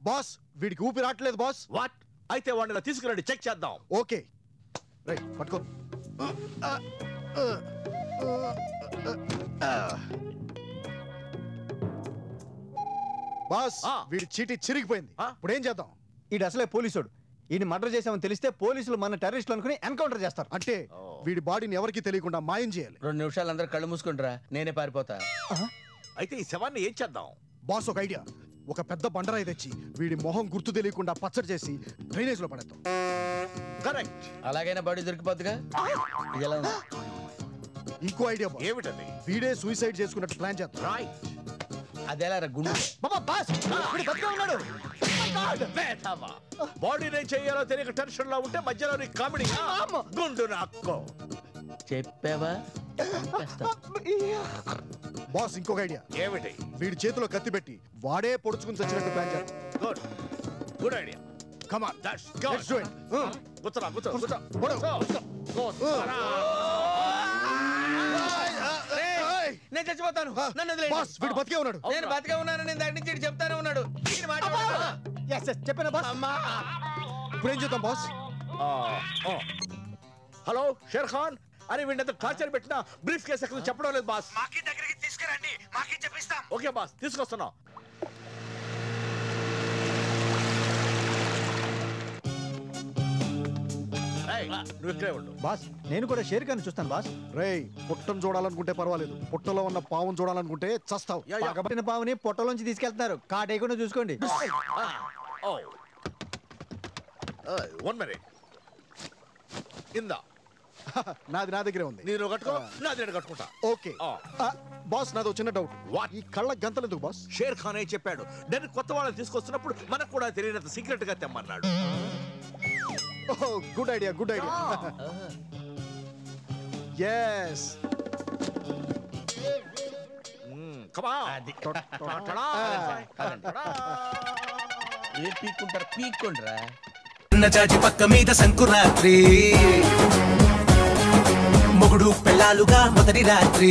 Boss వీడికి ఊపి రావట్లేదు బాస్ వాట్ అయితే వాడిని ఇలా తీసుకురండి చెక్ చేద్దాం ఓకే రైట్ పట్టుకో బాస్ ఆ. వీడి చీటీ చిరిగిపోయింది ఆ. ఇప్పుడు ఏం చేద్దాం ఈడు అసలే పోలీసుడు ఈయన మర్డర్ చేసామని తెలిస్తే పోలీసులు మన టెర్రరిస్టులు అనుకుని ఎన్కౌంటర్ చేస్తారు అంటే ఓ. వీడి బాడీని ఎవరికి తెలియకుండా మాయం చేయాలి రెండు నిమిషాలు అందరు కళ్ళు మూసుకుంటారా నేనే పారిపోతా అయితే ఈ శవాన్ని ఏం చేద్దాం బాస్ ఒక ఐడియా ఒక పెద్ద బండరాయి తెచ్చి వీడి మొహం గుర్తు తెలియకుండా పచ్చడి చేసి డ్రైనేజ్ లో పడేద్దాం కరెక్ట్ అలాగైనా బాడీ దొరికిపోద్దుగా ఇది ఎలా ఉంది ఇంకో ఐడియా బాస్ ఏమిటది వీడే సూసైడ్ చేసుకున్నట్టు ప్లాన్ చేద్దాం రైట్ అదేలా రా గుండు బాబా బాస్ వీడు బతికే ఉన్నాడు బాడీ నేను చేయాలో తెలియక టెన్షన్ లో ఉంటే మధ్యలో నీ కామెడీ గుండు నాక్కో చెప్పావా చంపేస్తా. బాస్ ఇంకొక ఐడియా ఏమిటి వీడి చేతిలో కత్తి పెట్టి వాడే పొడుచుకుని చచ్చినట్టు ప్లాన్ చేద్దాం good good idea come on that's let's do good it కూర్చోరా కూర్చో కూర్చో పొడవు. కూర్చో కూర్చోరా. నేను చచ్చిపోతాను నన్ను వదిలేయండి. బాస్ వీడు బతికే ఉన్నాడు నేను బతికే ఉన్నాను నేను దాని నుంచి ఇటు చెప్తానే ఉన్నాడు ఈయన మాట్లాడతావా? ఎస్ ఎస్ చెప్పాను బాస్ అమ్మా ఇప్పుడు ఏం చేద్దాం బాస్ ఆ, ఆ. హలో షేర్ ఖాన్ అరే వీడిని టార్చర్ పెట్టిన బ్రీఫ్ కేసు ఎక్కడ చెప్పడం లేదు బాస్ మాకి దగ్గరికి తీసుకురండి మాకి చెప్పిస్తాం ఓకే బాస్ తీసుకొస్తున్నాం ఏయ్, నువ్వు ఇక్కడే ఉండు బాస్ నేను కూడా షేర్ ఖాన్ చూస్తాను బాస్ రేయ్ పుట్టను చూడాలనుకుంటే పర్వాలేదు పుట్టలో ఉన్న పావును చూడాలనుకుంటే చస్తావు యా, యా. పగబట్టిన పావుని పొట్టలోంచి తీసుకెళ్తున్నారు కాటేయకుండా చూసుకోండి వన్ మినిట్ ఇందా నాది నా దగ్గరే ఉంది నేను కట్టుకో నాది నేను కట్టుకుంటా ఓకే ఆ. ఆ, బాస్ నాది చిన్న డౌట్ What? ఈ కళ్ళ గంతలు ఎందుకు బాస్ షేర్ ఖాన్ ఏ చెప్పాడు నేను కొత్త వాళ్ళని తీసుకొస్తున్నప్పుడు మనకు కూడా తెలియనంత సీక్రెట్ గా తెమ్మన్నాడు good idea good idea yes కమా అది. ఏ పీక్కుంటారు పీక్కుంటారా జాజి పక్క మీద సంకురాత్రి మొగుడు పెళ్ళాలుగా మొదటి రాత్రి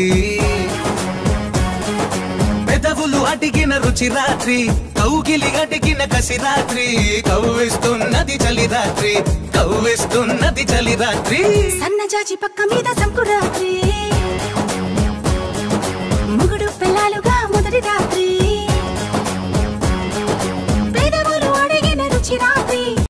పెదవులు అడిగిన రుచి రాత్రి కౌగిలి అడిగిన కసి రాత్రి కవ్విస్తున్నది చలి రాత్రి కవ్విస్తున్నది చలి రాత్రి సన్నజాజి పక్క మీద సంకురాత్రి